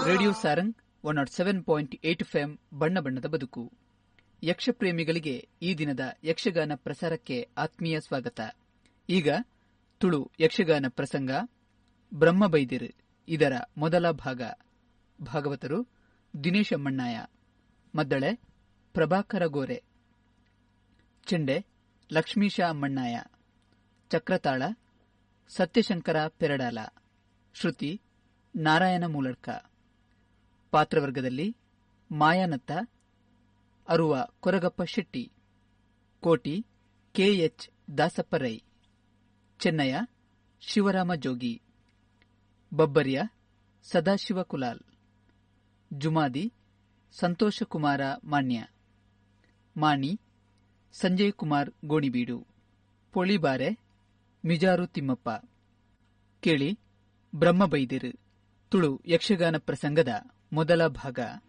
radio Sarang one nought seven point eight FM ಬಣ್ಣ ಬಣ್ಣದ ಬದುಕು ಯಕ್ಷ ಪ್ರೇಮಿಗಳಿಗೆ ಈ ದಿನದ ಯಕ್ಷಗಾನ ಪ್ರಸಾರಕ್ಕೆ ಆತ್ಮೀಯ ಸ್ವಾಗತ ಈಗ ತುಳು ಯಕ್ಷಗಾನ ಪ್ರಸಂಗ ಬ್ರಹ್ಮಬೈದಿರ್ ಇದರ ಮೊದಲ ಭಾಗ ಭಾಗವತರು ದಿನೇಶ ಮಣ್ಣಾಯ ಮದ್ದಳೆ ಪ್ರಭಾಕರ ಗೋರೆ ಚೆಂಡೆ ಲಕ್ಷ್ಮೀಶ ಅಮ್ಮಣ್ಣಾಯ ಚಕ್ರತಾಳ ಸತ್ಯಶಂಕರ ಪೆರಡಾಲ ಶ್ರುತಿ ನಾರಾಯಣ ಮೂಲಡ್ಕ ಪಾತ್ರವರ್ಗದಲ್ಲಿ ಮಾಯಾನತ್ತ ಅರುವ ಕೊರಗಪ್ಪ ಶೆಟ್ಟಿ ಕೋಟಿ ಕೆಎಚ್ ದಾಸಪ್ಪ ರೈ ಚೆನ್ನಯ ಶಿವರಾಮ ಜೋಗಿ ಬಬ್ಬರ್ಯ ಸದಾಶಿವ ಕುಲಾಲ್ ಜುಮಾದಿ ಸಂತೋಷಕುಮಾರ ಮಾನ್ಯ ಮಾಣಿ ಸಂಜಯ್ ಕುಮಾರ್ ಗೋಣಿಬೀಡು ಪೊಳಿಬಾರೆ ಮಿಜಾರು ತಿಮ್ಮಪ್ಪ ಕೇಳಿ ಬ್ರಹ್ಮಬೈದಿರು ತುಳು ಯಕ್ಷಗಾನ ಪ್ರಸಂಗದ ಮೊದಲ ಭಾಗ